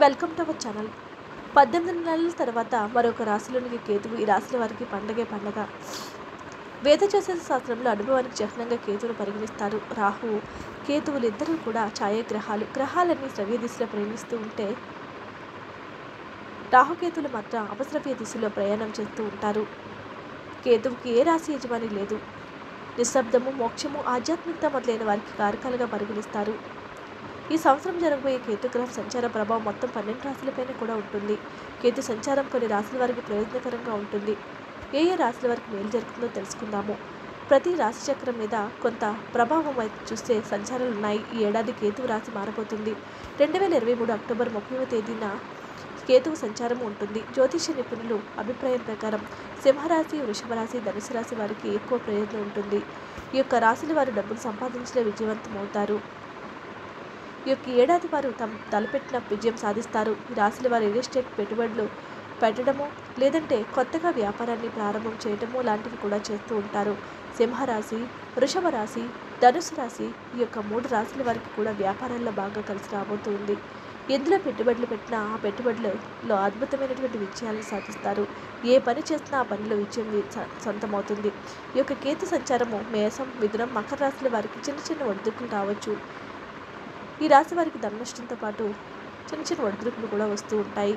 welcome to our channel పద్దెనిమిది నెలల తర్వాత మరొక రాశిలోనికి కేతువు ఈ రాశుల వారికి పండగే పండగ వేద జ్యోతిష శాస్త్రంలో అనుభవానికి చిహ్నంగా కేతువును పరిగణిస్తారు రాహువు కేతువులు ఇద్దరూ కూడా ఛాయాగ్రహాలు గ్రహాలన్నీ శ్రవ్య దిశలో ప్రయాణిస్తూ ఉంటే రాహుకేతులు మాత్రం అపశ్రవ్య దిశలో ప్రయాణం చేస్తూ ఉంటారు కేతువుకి ఏ రాశి యజమాని లేదు నిశ్శబ్దము మోక్షము ఆధ్యాత్మికత మొదలైన వారికి కారకాలుగా పరిగణిస్తారు ఈ సంవత్సరం జరగబోయే కేతుగ్రహం సంచార ప్రభావం మొత్తం పన్నెండు రాశులపైన కూడా ఉంటుంది కేతు సంచారం కొన్ని రాశుల వారికి ప్రయోజనకరంగా ఉంటుంది ఏ ఏ రాశుల వారికి మేలు జరుగుతుందో తెలుసుకుందాము ప్రతి రాశి చక్రం మీద కొంత ప్రభావం వైపు చూస్తే సంచారాలు ఉన్నాయి ఈ ఏడాది కేతువు రాశి మారబోతుంది రెండు వేల ఇరవై మూడు అక్టోబర్ ముప్పైవ తేదీన కేతువు సంచారం ఉంటుంది జ్యోతిష నిపుణులు అభిప్రాయం ప్రకారం సింహరాశి వృషభ రాశి ధనుసు రాశి వారికి ఎక్కువ ప్రయోజనం ఉంటుంది ఈ యొక్క రాశుల వారు డబ్బులు సంపాదించలే విజయవంతమవుతారు ఈ యొక్క ఏడాది వారు తమ తలపెట్టిన విజయం సాధిస్తారు ఈ రాశుల వారు రియల్ ఎస్టేట్ పెట్టుబడులు పెట్టడము లేదంటే కొత్తగా వ్యాపారాన్ని ప్రారంభం చేయటము లాంటివి కూడా చేస్తూ ఉంటారు సింహరాశి వృషభ రాశి ధనుసు రాశి ఈ యొక్క మూడు రాశుల వారికి కూడా వ్యాపారాల్లో బాగా కలిసి రాబోతుంది ఎందులో పెట్టుబడులు పెట్టినా ఆ పెట్టుబడులలో అద్భుతమైనటువంటి విజయాలను సాధిస్తారు ఏ పని చేసినా ఆ పనిలో విజయం మీ స- సొంతమవుతుంది ఈ యొక్క కేతు సంచారము మేషం మిథునం మకర రాశుల వారికి చిన్న చిన్న ఒడిదుడుకులు రావచ్చు ఈ రాశి వారికి ధన నష్టంతో పాటు చిన్న చిన్న ఒడిదుడుకులు కూడా వస్తూ ఉంటాయి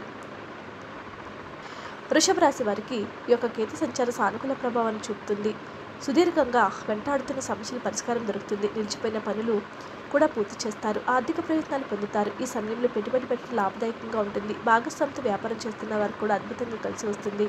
వృషభ రాశి వారికి ఈ యొక్క కేతు సంచార సానుకూల ప్రభావాన్ని చూపుతుంది సుదీర్ఘంగా వెంటాడుతున్న సమస్యల పరిష్కారం దొరుకుతుంది నిలిచిపోయిన పనులు కూడా పూర్తి చేస్తారు ఆర్థిక ప్రయోజనాలు పొందుతారు ఈ సమయంలో పెట్టుబడి పెట్టడం లాభదాయకంగా ఉంటుంది భాగస్వామితో వ్యాపారం చేస్తున్న వారికి కూడా అద్భుతంగా కలిసి వస్తుంది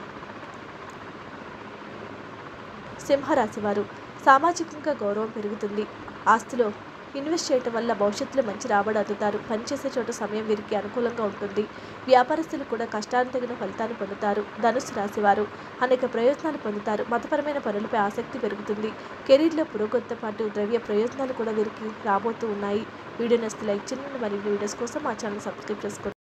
సింహరాశి వారు సామాజికంగా గౌరవం పెరుగుతుంది ఆస్తిలో ఇన్వెస్ట్ చేయటం వల్ల భవిష్యత్తులో మంచి రాబడి అందుతారు పనిచేసే చోట సమయం వీరికి అనుకూలంగా ఉంటుంది వ్యాపారస్తులు కూడా కష్టానికి తగిన ఫలితాన్ని పొందుతారు ధనుసు రాశి వారు అనేక ప్రయోజనాలు పొందుతారు మతపరమైన పనులపై ఆసక్తి పెరుగుతుంది కెరీర్లో పురోగతితో పాటు ద్రవ్య ప్రయోజనాలు కూడా వీరికి రాబోతూ ఉన్నాయి వీడియో నచ్చితే లైక్ చేయండి మరిన్ని వీడియోస్ కోసం మా ఛానల్ సబ్స్క్రైబ్ చేసుకోండి